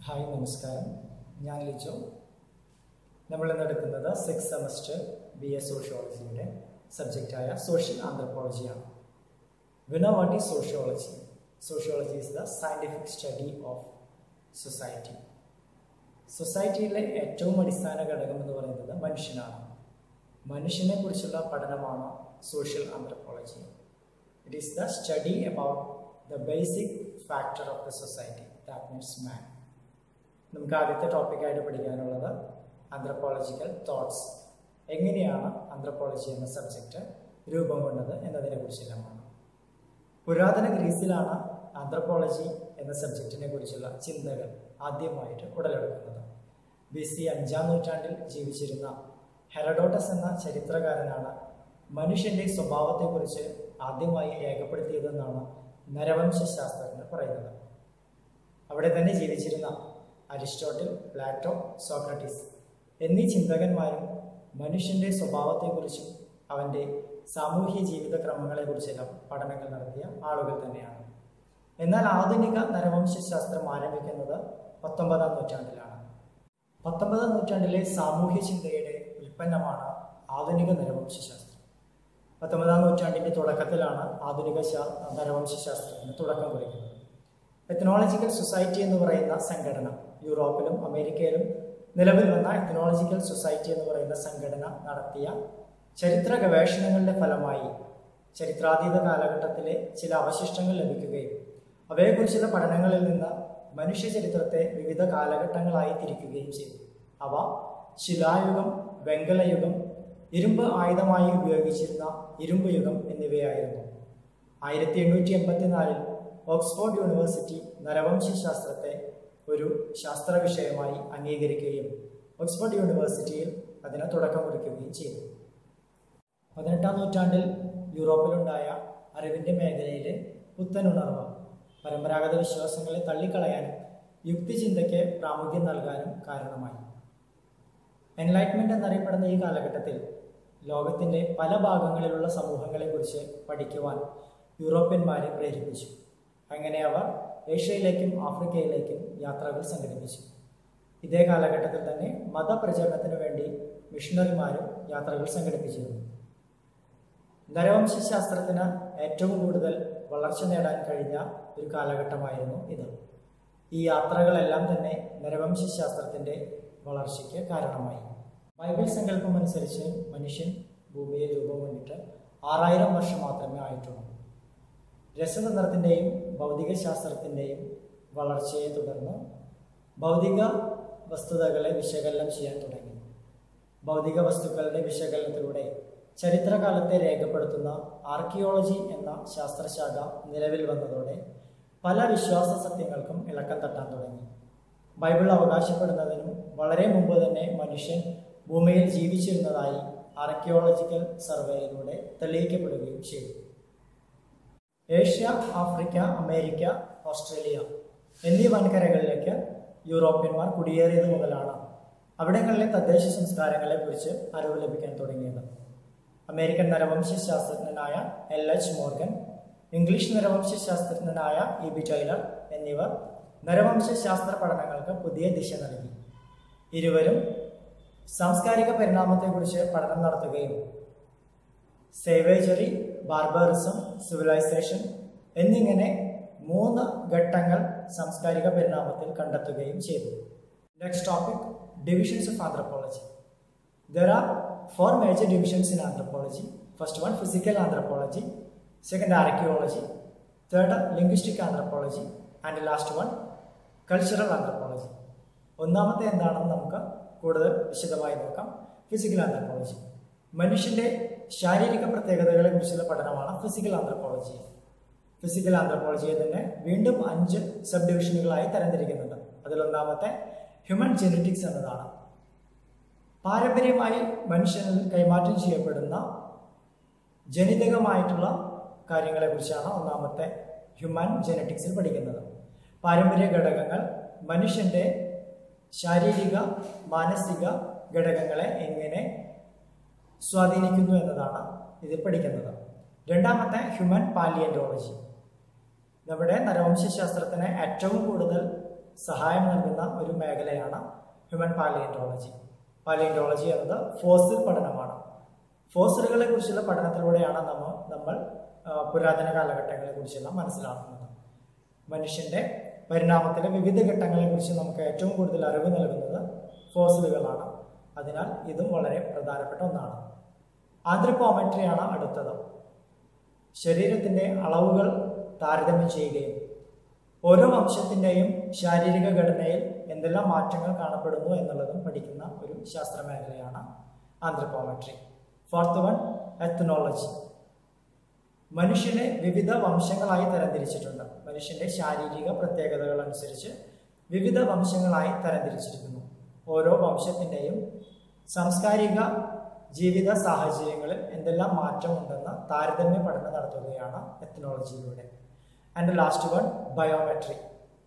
hi നമസ്കാരം ഞാൻ ലിജോ നമ്മൾ ഇന്ന് എടുക്കുന്നത് സിക്സ് സെമസ്റ്റർ ബി എ സോഷ്യോളജിയുടെ സബ്ജക്റ്റായ സോഷ്യൽ ആന്ത്രപ്പോളജിയാണ് വിനോ what is sociology sociology is the scientific study of society സൊസൈറ്റിയിലെ ഏറ്റവും അടിസ്ഥാന ഘടകം എന്ന് പറയുന്നത് മനുഷ്യനാണ് മനുഷ്യനെ കുറിച്ചുള്ള പഠനമാണ് social anthropology it is the study about the basic factor of the society that means man നമുക്ക് ആദ്യത്തെ ടോപ്പിക്കായിട്ട് പഠിക്കാനുള്ളത് ആന്ത്രപ്പോളജിക്കൽ തോട്ട്സ് എങ്ങനെയാണ് ആന്ത്രപ്പോളജി എന്ന സബ്ജക്റ്റ് രൂപം കൊണ്ടത് എന്നതിനെ കുറിച്ചെല്ലാമാണ് പുരാതന ഗ്രീസിലാണ് ആന്ത്രപ്പോളജി എന്ന സബ്ജക്റ്റിനെ കുറിച്ചുള്ള ചിന്തകൾ ആദ്യമായിട്ട് ഉടലെടുക്കുന്നത് ബി സി അഞ്ചാം നൂറ്റാണ്ടിൽ ജീവിച്ചിരുന്ന ഹെറഡോട്ടസ് എന്ന ചരിത്രകാരനാണ് മനുഷ്യന്റെ സ്വഭാവത്തെക്കുറിച്ച് ആദ്യമായി രേഖപ്പെടുത്തിയതെന്നാണ് നരവംശ ശാസ്ത്രജ്ഞർ പറയുന്നത് അവിടെ തന്നെ ജീവിച്ചിരുന്ന അരിസ്റ്റോട്ടിൽ പ്ലാറ്റോ സോക്രട്ടീസ് എന്നീ ചിന്തകന്മാരും മനുഷ്യന്റെ സ്വഭാവത്തെക്കുറിച്ചും അവൻ്റെ സാമൂഹ്യ ജീവിതക്രമങ്ങളെക്കുറിച്ചെല്ലാം പഠനങ്ങൾ നടത്തിയ ആളുകൾ തന്നെയാണ് എന്നാൽ ആധുനിക നരവംശാസ്ത്രം ആരംഭിക്കുന്നത് പത്തൊമ്പതാം നൂറ്റാണ്ടിലാണ് പത്തൊമ്പതാം നൂറ്റാണ്ടിലെ സാമൂഹ്യ ചിന്തയുടെ ഉൽപ്പന്നമാണ് ആധുനിക നരവംശാസ്ത്രം പത്തൊമ്പതാം നൂറ്റാണ്ടിൻ്റെ തുടക്കത്തിലാണ് ആധുനിക ശാ- നരവംശാസ്ത്രത്തിന് തുടക്കം കുറിക്കുന്നത് എത്നോളജിക്കൽ സൊസൈറ്റി എന്ന് പറയുന്ന സംഘടന യൂറോപ്പിലും അമേരിക്കയിലും നിലവിൽ വന്ന എത്നോളജിക്കൽ സൊസൈറ്റി എന്ന് പറയുന്ന സംഘടന നടത്തിയ ചരിത്ര ഗവേഷണങ്ങളുടെ ഫലമായി ചരിത്രാതീത കാലഘട്ടത്തിലെ ചില അവശിഷ്ടങ്ങൾ ലഭിക്കുകയും അവയെക്കുറിച്ചുള്ള പഠനങ്ങളിൽ നിന്ന് മനുഷ്യ ചരിത്രത്തെ വിവിധ കാലഘട്ടങ്ങളായി തിരിക്കുകയും ചെയ്തു അവ ശിലായുഗം വെങ്കലയുഗം ഇരുമ്പ് ആയുധമായി ഉപയോഗിച്ചിരുന്ന ഇരുമ്പ് യുഗം എന്നിവയായിരുന്നു ആയിരത്തി എണ്ണൂറ്റി എൺപത്തിനാലിൽ ഓക്സ്ഫോർഡ് യൂണിവേഴ്സിറ്റി നരവംശശാസ്ത്രത്തെ ഒരു ശാസ്ത്ര വിഷയമായി അംഗീകരിക്കുകയും ഓക്സ്ഫോർഡ് യൂണിവേഴ്സിറ്റിയിൽ അതിന് തുടക്കം കുറിക്കുകയും ചെയ്തു പതിനെട്ടാം നൂറ്റാണ്ടിൽ യൂറോപ്പിലുണ്ടായ അറിവിൻ്റെ മേഖലയിലെ പുത്തനുണർവ് പരമ്പരാഗത വിശ്വാസങ്ങളെ തള്ളിക്കളയാനും യുക്തിചിന്തയ്ക്ക് പ്രാമുഖ്യം നൽകാനും കാരണമായി എൻലൈറ്റ്മെന്റ് എന്നറിയപ്പെടുന്ന ഈ കാലഘട്ടത്തിൽ ലോകത്തിന്റെ പല ഭാഗങ്ങളിലുള്ള സമൂഹങ്ങളെക്കുറിച്ച് പഠിക്കുവാൻ യൂറോപ്യന്മാരെ പ്രേരിപ്പിച്ചു അങ്ങനെ അവർ ഏഷ്യയിലേക്കും ആഫ്രിക്കയിലേക്കും യാത്രകൾ സംഘടിപ്പിച്ചു ഇതേ കാലഘട്ടത്തിൽ തന്നെ മതപ്രചരണത്തിനു വേണ്ടി മിഷണറിമാരും യാത്രകൾ സംഘടിപ്പിച്ചിരുന്നു നരവംശാസ്ത്രത്തിന് ഏറ്റവും കൂടുതൽ വളർച്ച നേടാൻ കഴിഞ്ഞ ഒരു കാലഘട്ടമായിരുന്നു ഇത് ഈ യാത്രകളെല്ലാം തന്നെ നരവംശാസ്ത്രത്തിന്റെ വളർച്ചയ്ക്ക് കാരണമായി ബൈബിൾ സങ്കല്പം അനുസരിച്ച് മനുഷ്യൻ ഭൂമിയിൽ രൂപം കൊണ്ടിട്ട് ആറായിരം വർഷം മാത്രമേ ആയിട്ടുള്ളൂ രസതന്ത്രത്തിൻ്റെയും ഭൗതിക ശാസ്ത്രത്തിൻ്റെയും വളർച്ചയെ തുടർന്ന് ഭൗതിക വസ്തുതകളെ വിശകലനം ചെയ്യാൻ തുടങ്ങി ഭൗതിക വസ്തുക്കളുടെ വിശകലനത്തിലൂടെ ചരിത്രകാലത്തെ രേഖപ്പെടുത്തുന്ന ആർക്കിയോളജി എന്ന ശാസ്ത്രശാഖ നിലവിൽ വന്നതോടെ പല വിശ്വാസ സത്യങ്ങൾക്കും ഇളക്കം തട്ടാൻ തുടങ്ങി ബൈബിൾ അവകാശപ്പെടുന്നതിനും വളരെ മുമ്പ് തന്നെ മനുഷ്യൻ ഭൂമിയിൽ ജീവിച്ചിരുന്നതായി ആർക്കിയോളജിക്കൽ സർവേയിലൂടെ തെളിയിക്കപ്പെടുകയും ചെയ്തു ഏഷ്യ ആഫ്രിക്ക അമേരിക്ക ഓസ്ട്രേലിയ എന്നീ വൻകരകളിലേക്ക് യൂറോപ്യന്മാർ കുടിയേറിയത് മുതലാണ് അവിടങ്ങളിലെ തദ്ദേശ സംസ്കാരങ്ങളെ കുറിച്ച് അറിവ് ലഭിക്കാൻ തുടങ്ങിയത് അമേരിക്കൻ നരവംശശാസ്ത്രജ്ഞനായ എൽ എച്ച് മോർഗൻ ഇംഗ്ലീഷ് നരവംശശാസ്ത്രജ്ഞനായ ഇ ബി ടൈലർ എന്നിവർ നരവംശശാസ്ത്ര പഠനങ്ങൾക്ക് പുതിയ ദിശ നൽകി ഇരുവരും സാംസ്കാരിക പരിണാമത്തെക്കുറിച്ച് പഠനം നടത്തുകയും സേവേജറി ബാർബറിസം സിവിലൈസേഷൻ എന്നിങ്ങനെ മൂന്ന് ഘട്ടങ്ങൾ സാംസ്കാരിക പരിണാമത്തിൽ കണ്ടെത്തുകയും ചെയ്തു next topic divisions of anthropology there are four major divisions in anthropology first one physical anthropology second archaeology third linguistic anthropology and last one cultural anthropology ഒന്നാമത്തെ എന്താണെന്ന് നമുക്ക് കൂടുതൽ വിശദമായി നോക്കാം ഫിസിക്കൽ ആന്ത്രപ്പോളജി മനുഷ്യന്റെ ശാരീരിക പ്രത്യേകതകളെ കുറിച്ചുള്ള പഠനമാണ് ഫിസിക്കൽ ആന്ത്രപ്പോളജി ഫിസിക്കൽ ആന്ത്രപ്പോളജിയെ തന്നെ വീണ്ടും അഞ്ച് സബ് ഡിവിഷനുകളായി തരംതിരിക്കുന്നുണ്ട് അതിലൊന്നാമത്തെ ഹ്യൂമൻ ജെനറ്റിക്സ് എന്നതാണ് പാരമ്പര്യമായി മനുഷ്യനിൽ കൈമാറ്റം ചെയ്യപ്പെടുന്ന ജനിതകമായിട്ടുള്ള കാര്യങ്ങളെക്കുറിച്ചാണ് ഒന്നാമത്തെ ഹ്യൂമൻ ജെനറ്റിക്സിൽ പഠിക്കുന്നത് പാരമ്പര്യ ഘടകങ്ങൾ മനുഷ്യന്റെ ശാരീരിക മാനസിക ഘടകങ്ങളെ എങ്ങനെ സ്വാധീനിക്കുന്നു എന്നതാണ് ഇതിൽ പഠിക്കുന്നത് രണ്ടാമത്തെ ഹ്യൂമൻ പാലിയന്റോളജി നമ്മുടെ നരവംശശാസ്ത്രത്തിന് ഏറ്റവും കൂടുതൽ സഹായം നൽകുന്ന ഒരു മേഖലയാണ് ഹ്യൂമൻ പാലിയൻറ്റോളജി പാലിയൻറ്റോളജി എന്നത് ഫോസിൽ പഠനമാണ് ഫോസിലുകളെ കുറിച്ചുള്ള പഠനത്തിലൂടെയാണ് നമ്മൾ നമ്മൾ ആ, പുരാതന കാലഘട്ടങ്ങളെ കുറിച്ചെല്ലാം മനസ്സിലാക്കുന്നത് മനുഷ്യന്റെ പരിണാമത്തിലെ വിവിധ ഘട്ടങ്ങളെക്കുറിച്ച് നമുക്ക് ഏറ്റവും കൂടുതൽ അറിവ് നൽകുന്നത് ഫോസിലുകളാണ് അതിനാൽ ഇതും വളരെ പ്രധാനപ്പെട്ട ഒന്നാണ് ആന്ത്രപ്പോമെട്രിയാണ് അടുത്തത് ശരീരത്തിന്റെ അളവുകൾ താരതമ്യം ചെയ്യുകയും ഓരോ വംശത്തിന്റെയും ശാരീരിക ഘടനയിൽ എന്തെല്ലാം മാറ്റങ്ങൾ കാണപ്പെടുന്നു എന്നുള്ളതും പഠിക്കുന്ന ഒരു ശാസ്ത്ര മേഖലയാണ് ആന്ത്രപ്പോമെട്രി ഫോർത്ത് വൺ എത്നോളജി മനുഷ്യനെ വിവിധ വംശങ്ങളായി തരംതിരിച്ചിട്ടുണ്ട് മനുഷ്യന്റെ ശാരീരിക പ്രത്യേകതകൾ അനുസരിച്ച് വിവിധ വംശങ്ങളായി തരംതിരിച്ചിരിക്കുന്നു ഓരോ വംശത്തിൻ്റെയും സാംസ്കാരിക ജീവിത സാഹചര്യങ്ങളിൽ എന്തെല്ലാം മാറ്റമുണ്ടെന്ന് താരതമ്യ പഠനം നടത്തുകയാണ് എത്നോളജിയിലൂടെ ആൻഡ് ലാസ്റ്റ് വൺ ബയോമെട്രി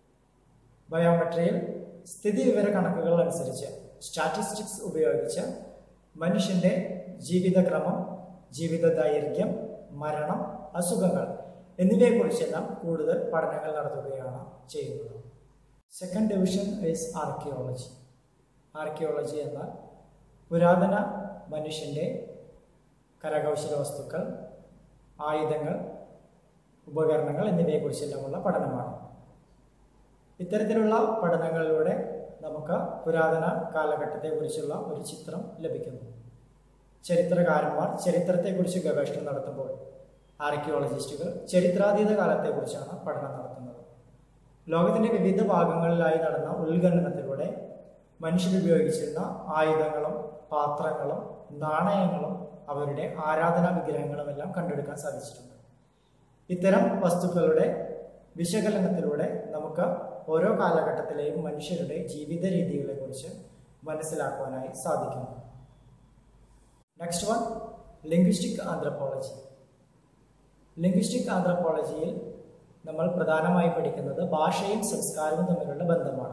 ബയോമെട്രിയിൽ സ്ഥിതി വിവര കണക്കുകൾ അനുസരിച്ച് സ്റ്റാറ്റിസ്റ്റിക്സ് ഉപയോഗിച്ച് മനുഷ്യന്റെ ജീവിതക്രമം ജീവിത ദൈർഘ്യം മരണം അസുഖങ്ങൾ എന്നിവയെക്കുറിച്ചെല്ലാം കൂടുതൽ പഠനങ്ങൾ നടത്തുകയാണ് ചെയ്യുന്നത് second division is archaeology archaeology എന്നാൽ പുരാതന മനുഷ്യന്റെ കരകൗശല വസ്തുക്കൾ ആയുധങ്ങൾ ഉപകരണങ്ങൾ എന്നിവയെക്കുറിച്ചെല്ലാമുള്ള പഠനമാണ് ഇത്തരത്തിലുള്ള പഠനങ്ങളിലൂടെ നമുക്ക് പുരാതന കാലഘട്ടത്തെക്കുറിച്ചുള്ള ഒരു ചിത്രം ലഭിക്കുന്നു ചരിത്രകാരന്മാർ ചരിത്രത്തെക്കുറിച്ച് ഗവേഷണം നടത്തുമ്പോൾ ആർക്കിയോളജിസ്റ്റുകൾ ചരിത്രാതീത കാലത്തെക്കുറിച്ചാണ് പഠനം നടത്തുന്നത് ലോകത്തിന്റെ വിവിധ ഭാഗങ്ങളിലായി നടന്ന ഉത്ഖനനത്തിലൂടെ മനുഷ്യർ ഉപയോഗിച്ചിരുന്ന ആയുധങ്ങളും പാത്രങ്ങളും നാണയങ്ങളും അവരുടെ ആരാധനാ വിഗ്രഹങ്ങളും എല്ലാം കണ്ടെടുക്കാൻ സാധിച്ചിട്ടുണ്ട് ഇത്തരം വസ്തുക്കളുടെ വിശകലനത്തിലൂടെ നമുക്ക് ഓരോ കാലഘട്ടത്തിലെയും മനുഷ്യരുടെ ജീവിത രീതികളെക്കുറിച്ച് മനസ്സിലാക്കുവാനായി സാധിക്കുന്നു next one linguistic anthropology linguistic ആന്ത്രപ്പോളജിയിൽ നമ്മൾ പ്രധാനമായി പഠിക്കുന്നത് ഭാഷയും സംസ്കാരവും തമ്മിലുള്ള ബന്ധമാണ്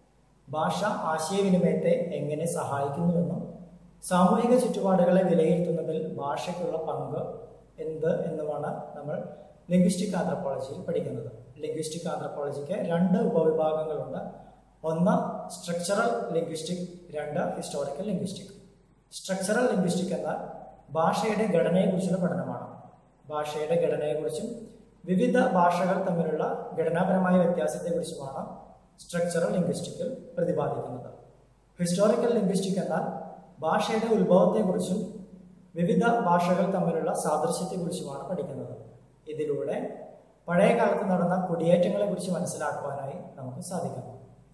ഭാഷ ആശയവിനിമയത്തെ എങ്ങനെ സഹായിക്കുന്നുവെന്നും സാമൂഹിക ചുറ്റുപാടുകളെ വിലയിരുത്തുന്നതിൽ ഭാഷയ്ക്കുള്ള പങ്ക് എന്ത് എന്നുമാണ് നമ്മൾ ലിംഗ്വിസ്റ്റിക് ആന്ത്രപ്പോളജിയിൽ പഠിക്കുന്നത് ലിംഗ്വിസ്റ്റിക് ആന്ത്രപ്പോളജിക്ക് രണ്ട് ഉപവിഭാഗങ്ങളുണ്ട് ഒന്ന് സ്ട്രക്ചറൽ ലിംഗ്വിസ്റ്റിക് രണ്ട് ഹിസ്റ്റോറിക്കൽ ലിംഗ്വിസ്റ്റിക് സ്ട്രക്ചറൽ ലിംഗ്വിസ്റ്റിക് എന്നാൽ ഭാഷയുടെ ഘടനയെക്കുറിച്ചുള്ള പഠനമാണ് ഭാഷയുടെ ഘടനയെക്കുറിച്ചും വിവിധ ഭാഷകൾ തമ്മിലുള്ള ഘടനാപരമായ വ്യത്യാസത്തെക്കുറിച്ചുമാണ് സ്ട്രക്ചറൽ ലിംഗ്വിസ്റ്റിക്കിൽ പ്രതിപാദിക്കുന്നത് ഹിസ്റ്റോറിക്കൽ ലിംഗ്വിസ്റ്റിക് എന്നാൽ ഭാഷയുടെ ഉത്ഭവത്തെക്കുറിച്ചും വിവിധ ഭാഷകൾ തമ്മിലുള്ള സാദൃശ്യത്തെക്കുറിച്ചുമാണ് പഠിക്കുന്നത് ഇതിലൂടെ പഴയ കാലത്ത് നടന്ന കുടിയേറ്റങ്ങളെക്കുറിച്ച് മനസ്സിലാക്കുവാനായി നമുക്ക് സാധിക്കുന്നു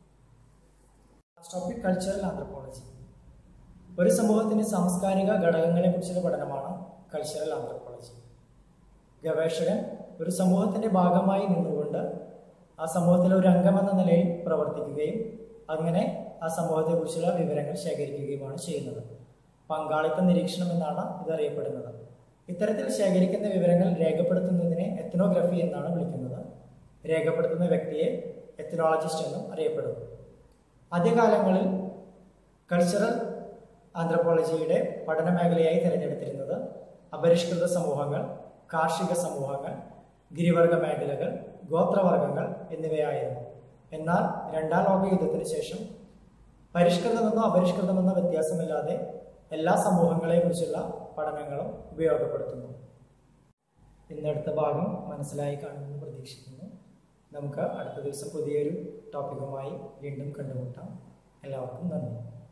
ടോപ്പിക് കൾച്ചറൽ ആന്ത്രപ്പോളജി ഒരു സമൂഹത്തിന്റെ സാംസ്കാരിക ഘടകങ്ങളെക്കുറിച്ചുള്ള പഠനമാണ് കൾച്ചറൽ ആന്ത്രപ്പോളജി ഗവേഷകൻ ഒരു സമൂഹത്തിന്റെ ഭാഗമായി നിന്നുകൊണ്ട് ആ സമൂഹത്തിലെ ഒരു അംഗമെന്ന നിലയിൽ പ്രവർത്തിക്കുകയും അങ്ങനെ ആ സമൂഹത്തെക്കുറിച്ചുള്ള വിവരങ്ങൾ ശേഖരിക്കുകയുമാണ് ചെയ്യുന്നത് പങ്കാളിത്ത നിരീക്ഷണം എന്നാണ് ഇത് അറിയപ്പെടുന്നത് ഇത്തരത്തിൽ ശേഖരിക്കുന്ന വിവരങ്ങൾ രേഖപ്പെടുത്തുന്നതിനെ എത്നോഗ്രഫി എന്നാണ് വിളിക്കുന്നത് രേഖപ്പെടുത്തുന്ന വ്യക്തിയെ എത്നോളജിസ്റ്റ് എന്നും അറിയപ്പെടുന്നു ആദ്യകാലങ്ങളിൽ കൾച്ചറൽ ആന്ത്രപ്പോളജിയുടെ പഠന മേഖലയായി തിരഞ്ഞെടുത്തിരുന്നത് അപരിഷ്കൃത സമൂഹങ്ങൾ കാർഷിക സമൂഹങ്ങൾ ഗിരിവർഗ മേഖലകൾ ഗോത്രവർഗങ്ങൾ എന്നിവയായിരുന്നു എന്നാൽ രണ്ടാം ലോക യുദ്ധത്തിന് ശേഷം പരിഷ്കൃതമെന്നോ അപരിഷ്കൃതമെന്നോ വ്യത്യാസമില്ലാതെ എല്ലാ സമൂഹങ്ങളെക്കുറിച്ചുള്ള പഠനങ്ങളും ഉപയോഗപ്പെടുത്തുന്നു ഇന്നടുത്ത ഭാഗം മനസ്സിലായി കാണുമെന്ന് പ്രതീക്ഷിക്കുന്നു നമുക്ക് അടുത്ത ദിവസം പുതിയൊരു ടോപ്പിക്കുമായി വീണ്ടും കണ്ടുമുട്ടാം എല്ലാവർക്കും നന്ദി